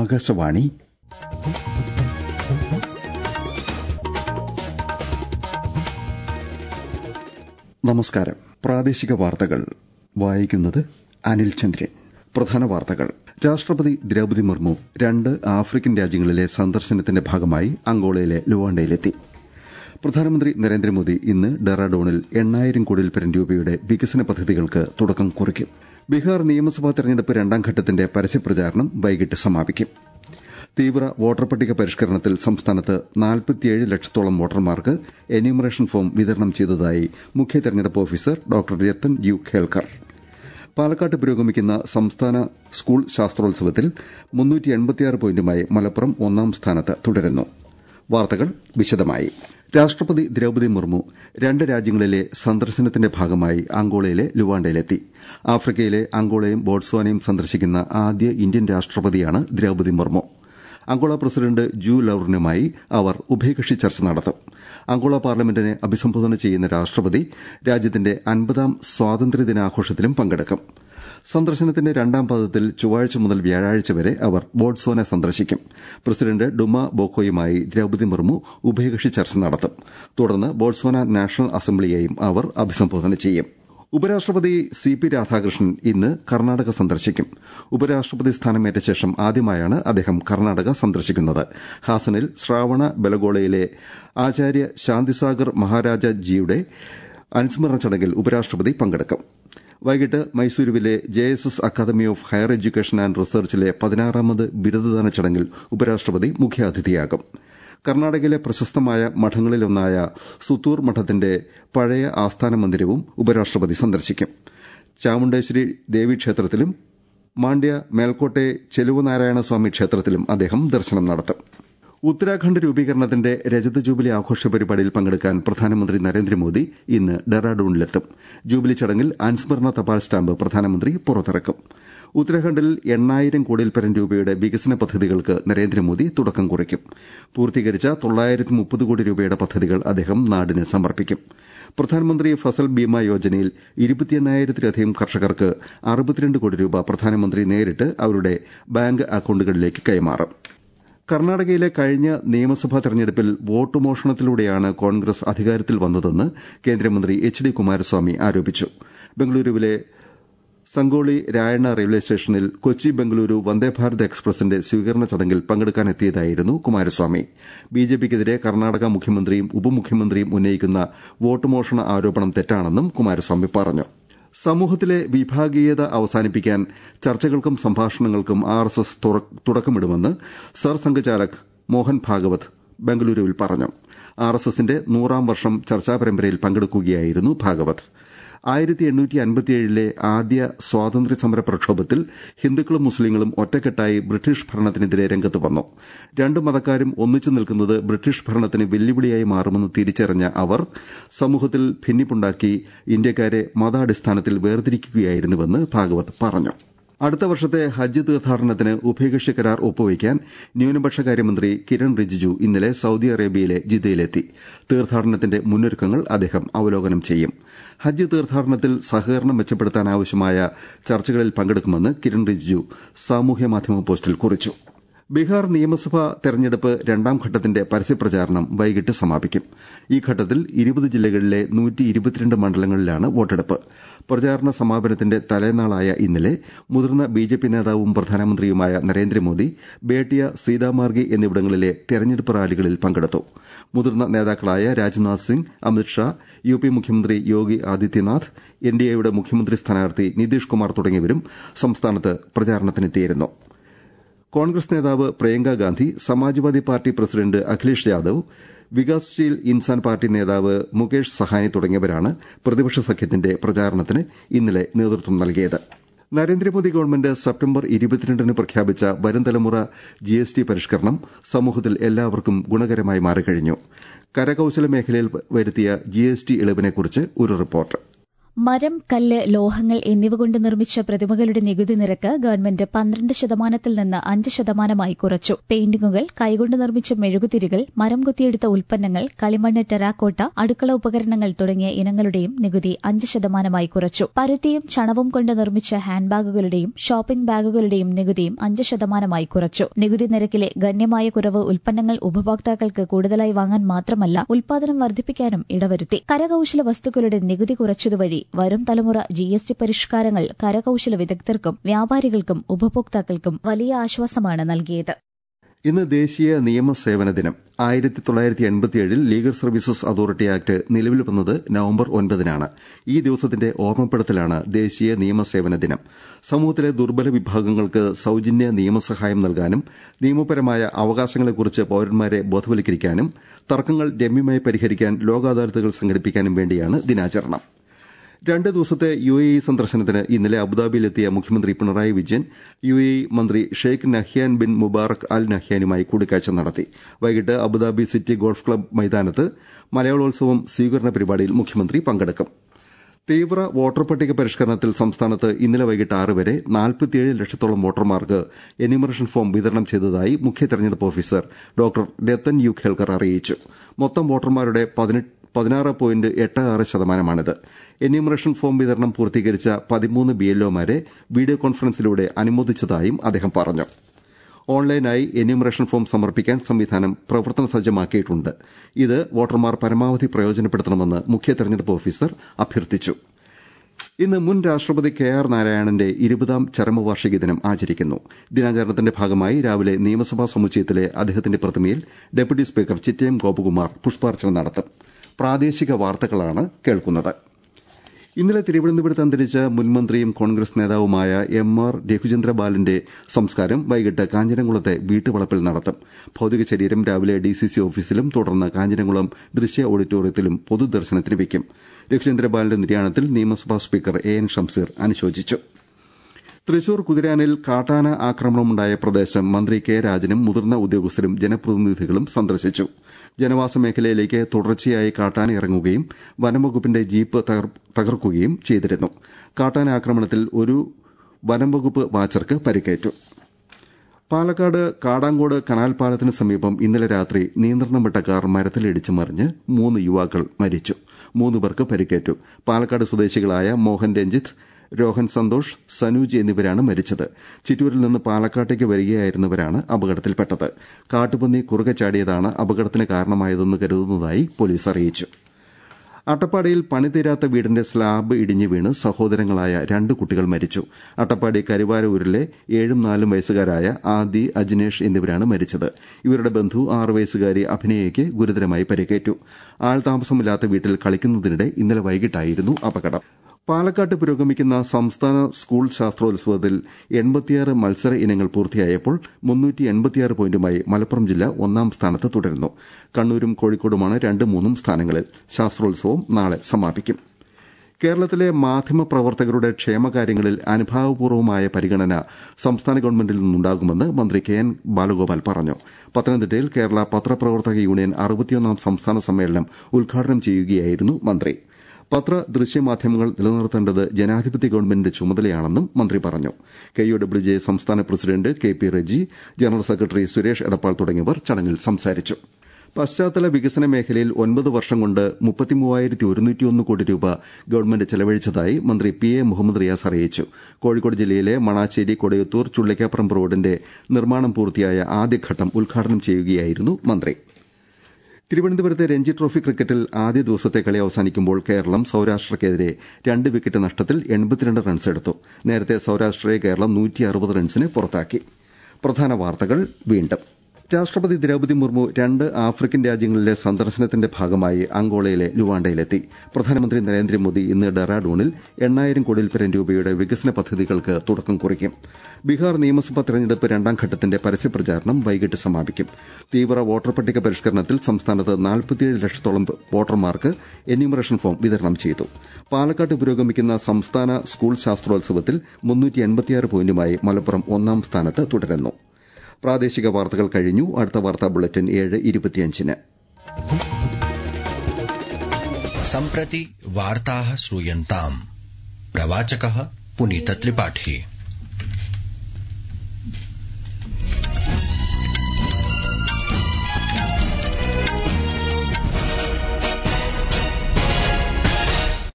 ആകാശവാണി നമസ്കാരം പ്രാദേശിക വാർത്തകൾ വായിക്കുന്നത് അനിൽ ചന്ദ്രൻ പ്രധാന വാർത്തകൾ രാഷ്ട്രപതി ദ്രൌപതി മുർമു രണ്ട് ആഫ്രിക്കൻ രാജ്യങ്ങളിലെ സന്ദർശനത്തിന്റെ ഭാഗമായി അങ്കോളയിലെ ലുവാണ്ടയിലെത്തി പ്രധാനമന്ത്രി നരേന്ദ്രമോദി ഇന്ന് ഡെറാഡോണിൽ എണ്ണായിരം കോടിയിൽ പരം രൂപയുടെ വികസന പദ്ധതികൾക്ക് തുടക്കം കുറിക്കും ബീഹാർ നിയമസഭാ തെരഞ്ഞെടുപ്പ് രണ്ടാം ഘട്ടത്തിന്റെ പരസ്യപ്രചാരണം വൈകിട്ട് സമാപിക്കും തീവ്ര വോട്ടർ പട്ടിക പരിഷ്കരണത്തിൽ സംസ്ഥാനത്ത് നാൽപ്പത്തിയേഴ് ലക്ഷത്തോളം വോട്ടർമാർക്ക് എന്യൂമറേഷൻ ഫോം വിതരണം ചെയ്തതായി മുഖ്യ തെരഞ്ഞെടുപ്പ് officer doctor Rathan U Kelkar പാലക്കാട്ട് പുരോഗമിക്കുന്ന സംസ്ഥാന സ്കൂൾ ശാസ്ത്രോത്സവത്തിൽ പോയിന്റുമായി മലപ്പുറം ഒന്നാം സ്ഥാനത്ത് തുടരുന്നു വാർത്തകൾ വിശദമായി രാഷ്ട്രപതി ദ്രൌപതി മുർമു രണ്ട് രാജ്യങ്ങളിലെ സന്ദർശനത്തിന്റെ ഭാഗമായി അങ്കോളയിലെ ലുവാണ്ടയിലെത്തി ആഫ്രിക്കയിലെ അങ്കോളയും ബോട്സ്വാനയും സന്ദർശിക്കുന്ന ആദ്യ ഇന്ത്യൻ രാഷ്ട്രപതിയാണ് Droupadi Murmu Angola president João ലൌറിനുമായി അവർ ഉഭയകക്ഷി ചർച്ച നടത്തും അങ്കോള പാർലമെന്റിനെ അഭിസംബോധന ചെയ്യുന്ന രാഷ്ട്രപതി രാജ്യത്തിന്റെ അൻപതാം സ്വാതന്ത്ര്യദിനാഘോഷത്തിലും പങ്കെടുക്കും സന്ദർശനത്തിന്റെ രണ്ടാം പാദത്തിൽ ചൊവ്വാഴ്ച മുതൽ വ്യാഴാഴ്ച വരെ അവർ ബോട്സ്വാന സന്ദർശിക്കും പ്രസിഡന്റ് ഡുമ ബോക്കോയുമായി ദ്രൌപതി മുർമു ഉഭയകക്ഷി ചർച്ച നടത്തും തുടർന്ന് ബോട്സ്വാന നാഷണൽ അസംബ്ലിയെയും അവർ അഭിസംബോധന ചെയ്യും ഉപരാഷ്ട്രപതി സി പി രാധാകൃഷ്ണൻ ഇന്ന് കർണാടക സന്ദർശിക്കും ഉപരാഷ്ട്രപതി സ്ഥാനമേറ്റ ശേഷം ആദ്യമായാണ് അദ്ദേഹം കർണാടക സന്ദർശിക്കുന്നത് ഹാസനിൽ ശ്രാവണ ബലഗോളയിലെ ആചാര്യ ശാന്തിസാഗർ മഹാരാജജിയുടെ അനുസ്മരണ ചടങ്ങിൽ ഉപരാഷ്ട്രപതി പങ്കെടുക്കും വൈകിട്ട് മൈസൂരുവിലെ J S S academy of higher education and റിസർച്ചിലെ പതിനാറാമത് ബിരുദദാന ചടങ്ങിൽ ഉപരാഷ്ട്രപതി മുഖ്യാതിഥിയാകും കർണാടകയിലെ പ്രശസ്തമായ മഠങ്ങളിലൊന്നായ സുത്തൂർ മഠത്തിന്റെ പഴയ ആസ്ഥാന മന്ദിരവും ഉപരാഷ്ട്രപതി സന്ദർശിക്കും ചാമുണ്ടേശ്വരി ദേവീക്ഷേത്രത്തിലും മാണ്ഡ്യ മേൽക്കോട്ടെ ചെലുവനാരായണ സ്വാമി ക്ഷേത്രത്തിലും അദ്ദേഹം ദർശനം നടത്തും ഉത്തരാഖണ്ഡ് രൂപീകരണത്തിന്റെ രജത ജൂബിലി ആഘോഷ പരിപാടിയിൽ പങ്കെടുക്കാൻ പ്രധാനമന്ത്രി നരേന്ദ്രമോദി ഇന്ന് ഡെറാഡൂണിലെത്തും ജൂബിലി ചടങ്ങിൽ അനുസ്മരണ തപാൽ സ്റ്റാമ്പ് പ്രധാനമന്ത്രി പുറത്തിറക്കും ഉത്തരാഖണ്ഡിൽ എണ്ണായിരം കോടിയിൽ പരം രൂപയുടെ വികസന പദ്ധതികൾക്ക് നരേന്ദ്രമോദി തുടക്കം കുറിക്കും പൂർത്തീകരിച്ച തൊള്ളായിരത്തി മുപ്പത് കോടി രൂപയുടെ പദ്ധതികൾ അദ്ദേഹം നാടിന് സമർപ്പിക്കും പ്രധാനമന്ത്രി ഫസൽ ബീമ യോജനയിൽ ഇരുപത്തിയെണ്ണായിരത്തിലധികം കർഷകർക്ക് അറുപത്തിരണ്ട് കോടി രൂപ പ്രധാനമന്ത്രി നേരിട്ട് അവരുടെ ബാങ്ക് അക്കൌണ്ടുകളിലേക്ക് കൈമാറും കർണാടകയിലെ കഴിഞ്ഞ നിയമസഭാ തെരഞ്ഞെടുപ്പിൽ വോട്ട് മോഷണത്തിലൂടെയാണ് കോൺഗ്രസ് അധികാരത്തിൽ വന്നതെന്ന് കേന്ദ്രമന്ത്രി എച്ച് ഡി കുമാരസ്വാമി ആരോപിച്ചു ബംഗളൂരുവിലെ സങ്കോളി രായണ്ണ റെയിൽവേ സ്റ്റേഷനിൽ കൊച്ചി ബംഗളൂരു വന്ദേഭാരത് എക്സ്പ്രസിന്റെ സ്വീകരണ ചടങ്ങിൽ പങ്കെടുക്കാനെത്തിയതായിരുന്നു കുമാരസ്വാമി ബിജെപിക്കെതിരെ കർണാടക മുഖ്യമന്ത്രിയും ഉപമുഖ്യമന്ത്രിയും ഉന്നയിക്കുന്ന വോട്ട് മോഷണ ആരോപണം തെറ്റാണെന്നും കുമാരസ്വാമി പറഞ്ഞു സമൂഹത്തിലെ വിഭാഗീയത അവസാനിപ്പിക്കാൻ ചർച്ചകൾക്കും സംഭാഷണങ്ങൾക്കും ആർ എസ് എസ് തുടക്കമിടുമെന്ന് സർസംഘചാലക് മോഹൻ ഭാഗവത് ബംഗളൂരുവിൽ പറഞ്ഞു ആർ എസ് എസിന്റെ നൂറാം വർഷം ചർച്ചാ പരമ്പരയിൽ പങ്കെടുക്കുകയായിരുന്നു ഭാഗവത് ആയിരത്തി എണ്ണൂറ്റി അൻപത്തിയേഴിലെ ആദ്യ സ്വാതന്ത്ര്യ സമര പ്രക്ഷോഭത്തിൽ ഹിന്ദുക്കളും മുസ്ലിങ്ങളും ഒറ്റക്കെട്ടായി ബ്രിട്ടീഷ് ഭരണത്തിനെതിരെ രംഗത്ത് വന്നു രണ്ടു മതക്കാരും ഒന്നിച്ചു നിൽക്കുന്നത് ബ്രിട്ടീഷ് ഭരണത്തിന് വെല്ലുവിളിയായി മാറുമെന്ന് തിരിച്ചറിഞ്ഞ അവർ സമൂഹത്തിൽ ഭിന്നിപ്പുണ്ടാക്കി ഇന്ത്യക്കാരെ മതാടിസ്ഥാനത്തിൽ വേർതിരിക്കുകയായിരുന്നുവെന്ന് ഭാഗവത് പറഞ്ഞു അടുത്ത വർഷത്തെ ഹജ്ജ് തീർത്ഥാടനത്തിന് ഉഭയകക്ഷി കരാർ ഒപ്പുവയ്ക്കാൻ ന്യൂനപക്ഷകാര്യമന്ത്രി കിരൺ റിജിജു ഇന്നലെ സൌദി അറേബ്യയിലെ ജിദ്ദയിലെത്തി തീർത്ഥാടനത്തിന്റെ മുന്നൊരുക്കങ്ങൾ അദ്ദേഹം അവലോകനം ചെയ്യും ഹജ്ജ് തീർത്ഥാടനത്തിൽ സഹകരണം മെച്ചപ്പെടുത്താനാവശ്യമായ ചർച്ചകളിൽ പങ്കെടുക്കുമെന്ന് കിരൺ റിജിജു സാമൂഹ്യമാധ്യമ പോസ്റ്റിൽ കുറിച്ചു ബീഹാർ നിയമസഭാ തെരഞ്ഞെടുപ്പ് രണ്ടാം ഘട്ടത്തിന്റെ പരസ്യപ്രചാരണം വൈകിട്ട് സമാപിക്കും ഈ ഘട്ടത്തിൽ ഇരുപത് ജില്ലകളിലെ മണ്ഡലങ്ങളിലാണ് വോട്ടെടുപ്പ് പ്രചാരണ സമാപനത്തിന്റെ തലേനാളായ ഇന്നലെ മുതിർന്ന ബിജെപി നേതാവും പ്രധാനമന്ത്രിയുമായ നരേന്ദ്രമോദി ബേട്ടിയ സീതാമാർഗി എന്നിവിടങ്ങളിലെ തെരഞ്ഞെടുപ്പ് റാലികളിൽ പങ്കെടുത്തു മുതിർന്ന നേതാക്കളായ രാജ്നാഥ് സിംഗ് അമിത്ഷാ യു പി മുഖ്യമന്ത്രി യോഗി ആദിത്യനാഥ് എൻഡിഎയുടെ മുഖ്യമന്ത്രി സ്ഥാനാർത്ഥി നിതീഷ് കുമാർ തുടങ്ങിയവരും സംസ്ഥാനത്ത് പ്രചാരണത്തിനെത്തിയിരുന്നു കോൺഗ്രസ് നേതാവ് Priyanka Gandhi Samajwadi party president Akhilesh Yadav Vikassheel Insaan party നേതാവ് മുകേഷ് സഹാനി തുടങ്ങിയവരാണ് പ്രതിപക്ഷ സഖ്യത്തിന്റെ പ്രചാരണത്തിന് ഇന്നലെ നേതൃത്വം നൽകിയത് നരേന്ദ്രമോദി ഗവൺമെന്റ് സെപ്റ്റംബർ ഇരുപത്തിരണ്ടിന് പ്രഖ്യാപിച്ച വരും തലമുറ ജിഎസ്ടി പരിഷ്കരണം സമൂഹത്തിൽ എല്ലാവർക്കും ഗുണകരമായി മാറിക്കഴിഞ്ഞു കരകൌശല മേഖലയിൽ വരുത്തിയ ജിഎസ്ടി ഇളവിനെക്കുറിച്ച് ഒരു റിപ്പോർട്ട് മരം കല്ല് ലോഹങ്ങൾ എന്നിവ കൊണ്ട് നിർമ്മിച്ച പ്രതിമകളുടെ നികുതി നിരക്ക് ഗവൺമെന്റ് പന്ത്രണ്ട് ശതമാനത്തിൽ നിന്ന് അഞ്ച് ശതമാനമായി കുറച്ചു പെയിന്റിങ്ങുകൾ കൈകൊണ്ട് നിർമ്മിച്ച മെഴുകുതിരികൾ മരം കൊത്തിയെടുത്ത ഉൽപ്പന്നങ്ങൾ കളിമണ്ണ് ടെറാക്കോട്ട അടുക്കള ഉപകരണങ്ങൾ തുടങ്ങിയ ഇനങ്ങളുടെയും നികുതി അഞ്ച് ശതമാനമായി കുറച്ചു പരുത്തിയും ചണവും കൊണ്ട് നിർമ്മിച്ച ഹാൻഡ് ബാഗുകളുടെയും ഷോപ്പിംഗ് ബാഗുകളുടെയും നികുതിയും അഞ്ച് ശതമാനമായി കുറച്ചു നികുതി നിരക്കിലെ ഗണ്യമായ കുറവ് ഉൽപ്പന്നങ്ങൾ ഉപഭോക്താക്കൾക്ക് കൂടുതലായി വാങ്ങാൻ മാത്രമല്ല ഉൽപാദനം വർദ്ധിപ്പിക്കാനും ഇടവരുത്തി കരകൌശല വസ്തുക്കളുടെ നികുതി കുറച്ചതുവഴി വരും തലമുറ ജി എസ് ടി പരിഷ്കാരങ്ങൾ കരകൌശല വിദഗ്ധർക്കും വ്യാപാരികൾക്കും ഉപഭോക്താക്കൾക്കും വലിയ ആശ്വാസമാണ് നൽകിയത് ഇന്ന് ദേശീയ നിയമസേവന ദിനം ആയിരത്തി തൊള്ളായിരത്തി എൺപത്തിയേഴിൽ ലീഗൽ സർവീസസ് അതോറിറ്റി ആക്ട് നിലവിൽ വന്നത് നവംബർ ഒൻപതിനാണ് ഈ ദിവസത്തിന്റെ ഓർമ്മപ്പെടുത്തലാണ് ദേശീയ നിയമസേവന ദിനം സമൂഹത്തിലെ ദുർബല വിഭാഗങ്ങൾക്ക് സൌജന്യ നിയമസഹായം നൽകാനും നിയമപരമായ അവകാശങ്ങളെക്കുറിച്ച് പൌരന്മാരെ ബോധവൽക്കരിക്കാനും തർക്കങ്ങൾ രമ്യമായി പരിഹരിക്കാൻ ലോക അദാലത്തുകൾ സംഘടിപ്പിക്കാനും വേണ്ടിയാണ് ദിനാചരണം രണ്ട് ദിവസത്തെ യു എ ഇ സന്ദർശനത്തിന് ഇന്നലെ അബുദാബിയിലെത്തിയ മുഖ്യമന്ത്രി Pinarayi Vijayan U A E മന്ത്രി Sheikh Nahyan bin Mubarak Al നഹ്യാനുമായി കൂടിക്കാഴ്ച നടത്തി വൈകിട്ട് അബുദാബി സിറ്റി ഗോൾഫ് ക്ലബ് മൈതാനത്ത് മലയാളോത്സവം സ്വീകരണ പരിപാടിയിൽ മുഖ്യമന്ത്രി പങ്കെടുക്കും തീവ്ര വോട്ടർ പട്ടിക പരിഷ്കരണത്തിൽ സംസ്ഥാനത്ത് ഇന്നലെ വൈകിട്ട് ആറ് വരെ നാൽപ്പത്തിയേഴ് ലക്ഷത്തോളം വോട്ടർമാർക്ക് എന്യൂമറേഷൻ ഫോം വിതരണം ചെയ്തതായി മുഖ്യ തെരഞ്ഞെടുപ്പ് officer doctor Rathan U Kelkar അറിയിച്ചു മൊത്തം വോട്ടർമാരുടെ പതിനാറ് പോയിന്റ് എട്ട് ആറ് ശതമാനമാണിത് എന്യൂമറേഷൻ ഫോം വിതരണം പൂർത്തീകരിച്ച പതിമൂന്ന് ബിഎൽഒമാരെ വീഡിയോ കോൺഫറൻസിലൂടെ അനുമോദിച്ചതായും അദ്ദേഹം പറഞ്ഞു ഓൺലൈനായി എന്യൂമറേഷൻ ഫോം സമർപ്പിക്കാൻ സംവിധാനം പ്രവർത്തന സജ്ജമാക്കിയിട്ടുണ്ട് ഇത് വോട്ടർമാർ പരമാവധി പ്രയോജനപ്പെടുത്തണമെന്ന് മുഖ്യ തെരഞ്ഞെടുപ്പ് ഓഫീസർ അഭ്യർത്ഥിച്ചു ഇന്ന് മുൻ രാഷ്ട്രപതി കെ ആർ നാരായണന്റെ ഇരുപതാം ചരമവാർഷിക ദിനം ആചരിക്കുന്നു ദിനാചരണത്തിന്റെ ഭാഗമായി രാവിലെ നിയമസഭാ സമുച്ചയത്തിലെ അദ്ദേഹത്തിന്റെ പ്രതിമയിൽ ഡെപ്യൂട്ടി സ്പീക്കർ ചിറ്റയം ഗോപകുമാർ പുഷ്പാർച്ചന നടത്തും പ്രാദേശിക വാർത്തകളാണ് കേൾക്കുന്നത് ഇന്നലെ തിരുവനന്തപുരത്ത് അന്തരിച്ച മുൻമന്ത്രിയും കോൺഗ്രസ് നേതാവുമായ എം ആർ രഘുചന്ദ്ര ബാലന്റെ സംസ്കാരം വൈകിട്ട് കാഞ്ഞിരംകുളത്തെ വീട്ടുവളപ്പിൽ നടത്തും ഭൌതിക ശരീരം രാവിലെ ഡിസിസി ഓഫീസിലും തുടർന്ന് കാഞ്ഞിരംകുളം ദൃശ്യ ഓഡിറ്റോറിയത്തിലും പൊതുദർശനത്തിന് വയ്ക്കും രഘുചന്ദ്ര ബാലന്റെ നിര്യാണത്തിൽ നിയമസഭാ സ്പീക്കർ എ എൻ ഷംസീർ അനുശോചിച്ചു തൃശൂർ കുതിരാനിൽ കാട്ടാന ആക്രമണമുണ്ടായ പ്രദേശം മന്ത്രി കെ രാജനും മുതിർന്ന ഉദ്യോഗസ്ഥരും ജനപ്രതിനിധികളും സന്ദർശിച്ചു ജനവാസ മേഖലയിലേക്ക് തുടർച്ചയായി കാട്ടാന ഇറങ്ങുകയും വനംവകുപ്പിന്റെ ജീപ്പ് തകർക്കുകയും ചെയ്തിരുന്നു കാട്ടാന ആക്രമണത്തിൽ ഒരു വനംവകുപ്പ് വാച്ചർക്ക് പരിക്കേറ്റു പാലക്കാട് കാടാങ്കോട് കനാൽ പാലത്തിന് സമീപം ഇന്നലെ രാത്രി നിയന്ത്രണം വിട്ട കാർ മരത്തിലിടിച്ച് മറിഞ്ഞ് മൂന്ന് യുവാക്കൾ മരിച്ചു മൂന്ന് പേർക്ക് പരിക്കേറ്റു പാലക്കാട് സ്വദേശികളായ മോഹൻ രഞ്ജിത്ത് രോഹൻ സന്തോഷ് സനൂജ് എന്നിവരാണ് മരിച്ചത് ചിറ്റൂരിൽ നിന്ന് പാലക്കാട്ടേക്ക് വരികയായിരുന്നവരാണ് അപകടത്തിൽപ്പെട്ടത് കാട്ടുപന്നി കുറുകെ ചാടിയതാണ് അപകടത്തിന് കാരണമായതെന്ന് കരുതുന്നതായി പോലീസ് അറിയിച്ചു അട്ടപ്പാടിയിൽ പണിതീരാത്ത വീടിന്റെ സ്ലാബ് ഇടിഞ്ഞു വീണ് സഹോദരങ്ങളായ രണ്ട് കുട്ടികൾ മരിച്ചു അട്ടപ്പാടി കരുവാരൂരിലെ ഏഴും നാലും വയസ്സുകാരായ ആദി അജിനേഷ് എന്നിവരാണ് മരിച്ചത് ഇവരുടെ ബന്ധു ആറ് വയസ്സുകാരി അഭിനയയ്ക്ക് ഗുരുതരമായി പരിക്കേറ്റു ആൾതാമസമില്ലാത്ത വീട്ടിൽ കളിക്കുന്നതിനിടെ ഇന്നലെ വൈകിട്ടായിരുന്നു അപകടം പാലക്കാട്ട് പുരോഗമിക്കുന്ന സംസ്ഥാന സ്കൂൾ ശാസ്ത്രോത്സവത്തിൽ എൺപത്തിയാറ് മത്സര ഇനങ്ങൾ പൂർത്തിയായപ്പോൾ മുന്നൂറ്റി എൺപത്തിയാറ് പോയിന്റുമായി മലപ്പുറം ജില്ല ഒന്നാം സ്ഥാനത്ത് തുടരുന്നു കണ്ണൂരും കോഴിക്കോടുമാണ് രണ്ടും മൂന്നും സ്ഥാനങ്ങളിൽ ശാസ്ത്രോത്സവം നാളെ സമാപിക്കും കേരളത്തിലെ മാധ്യമ പ്രവർത്തകരുടെ ക്ഷേമകാര്യങ്ങളിൽ അനുഭാവപൂർവമായ പരിഗണന സംസ്ഥാന ഗവൺമെന്റിൽ നിന്നുണ്ടാകുമെന്ന് മന്ത്രി കെ എൻ ബാലഗോപാൽ പറഞ്ഞു പത്തനംതിട്ടയിൽ കേരള പത്രപ്രവർത്തക യൂണിയൻ അറുപത്തിയൊന്നാം സംസ്ഥാന സമ്മേളനം ഉദ്ഘാടനം ചെയ്യുകയായിരുന്നു മന്ത്രി പത്ര ദൃശ്യമാധ്യമങ്ങൾ നിലനിർത്തേണ്ടത് ജനാധിപത്യ ഗവൺമെന്റിന്റെ ചുമതലയാണെന്നും മന്ത്രി പറഞ്ഞു കെ യു ഡബ്ല്യു ജെ സംസ്ഥാന president K P Reji general secretary Suresh Edappal തുടങ്ങിയവർ ചടങ്ങിൽ സംസാരിച്ചു പശ്ചാത്തല വികസന മേഖലയിൽ ഒൻപത് വർഷം കൊണ്ട് മുപ്പത്തിമൂവായിരത്തി ഒരുന്നൂറ്റിയൊന്ന് കോടി രൂപ ഗവൺമെന്റ് ചെലവഴിച്ചതായി മന്ത്രി പി എ മുഹമ്മദ് റിയാസ് അറിയിച്ചു കോഴിക്കോട് ജില്ലയിലെ മണാശ്ശേരി കൊടയത്തൂർ ചുള്ളിക്കാപ്പറമ്പ് റോഡിന്റെ നിർമ്മാണം പൂർത്തിയായ ആദ്യഘട്ടം ഉദ്ഘാടനം ചെയ്യുകയായിരുന്നു മന്ത്രി തിരുവനന്തപുരത്തെ രഞ്ജി ട്രോഫി ക്രിക്കറ്റിൽ ആദ്യ ദിവസത്തെ കളി അവസാനിക്കുമ്പോൾ കേരളം സൌരാഷ്ട്രയ്ക്കെതിരെ രണ്ട് വിക്കറ്റ് നഷ്ടത്തിൽ എൺപത്തിരണ്ട് റൺസ് എടുത്തു നേരത്തെ സൌരാഷ്ട്രയെ കേരളം റൺസിന് പുറത്താക്കി പ്രധാന വാർത്തകൾ വീണ്ടും രാഷ്ട്രപതി ദ്രൌപതി മുർമു രണ്ട് ആഫ്രിക്കൻ രാജ്യങ്ങളിലെ സന്ദർശനത്തിന്റെ ഭാഗമായി അങ്കോളയിലെ ലുവാണ്ടയിലെത്തി പ്രധാനമന്ത്രി നരേന്ദ്രമോദി ഇന്ന് ഡെറാഡൂണിൽ എണ്ണായിരം കോടിയിൽ പരം രൂപയുടെ വികസന പദ്ധതികൾക്ക് തുടക്കം കുറിക്കും ബീഹാർ നിയമസഭാ തെരഞ്ഞെടുപ്പ് രണ്ടാം ഘട്ടത്തിന്റെ പരസ്യപ്രചാരണം വൈകിട്ട് സമാപിക്കും തീവ്ര വോട്ടർ പട്ടിക പരിഷ്കരണത്തിൽ സംസ്ഥാനത്ത് നാൽപ്പത്തിയേഴ് ലക്ഷത്തോളം വോട്ടർമാർക്ക് എന്യൂമറേഷൻ ഫോം വിതരണം ചെയ്തു പാലക്കാട്ട് പുരോഗമിക്കുന്ന സംസ്ഥാന സ്കൂൾ ശാസ്ത്രോത്സവത്തിൽ പോയിന്റുമായി മലപ്പുറം ഒന്നാം സ്ഥാനത്ത് തുടരുന്നു പ്രാദേശിക വാർത്തകൾ കഴിഞ്ഞു അടുത്ത വാർത്താ ബുള്ളറ്റിൻ ഏഴ് ഇരുപത്തിയഞ്ചിന് सम्प्रति वार्ताः श्रूयन्ताम् प्रवाचकः पुनीत त्रिपाठी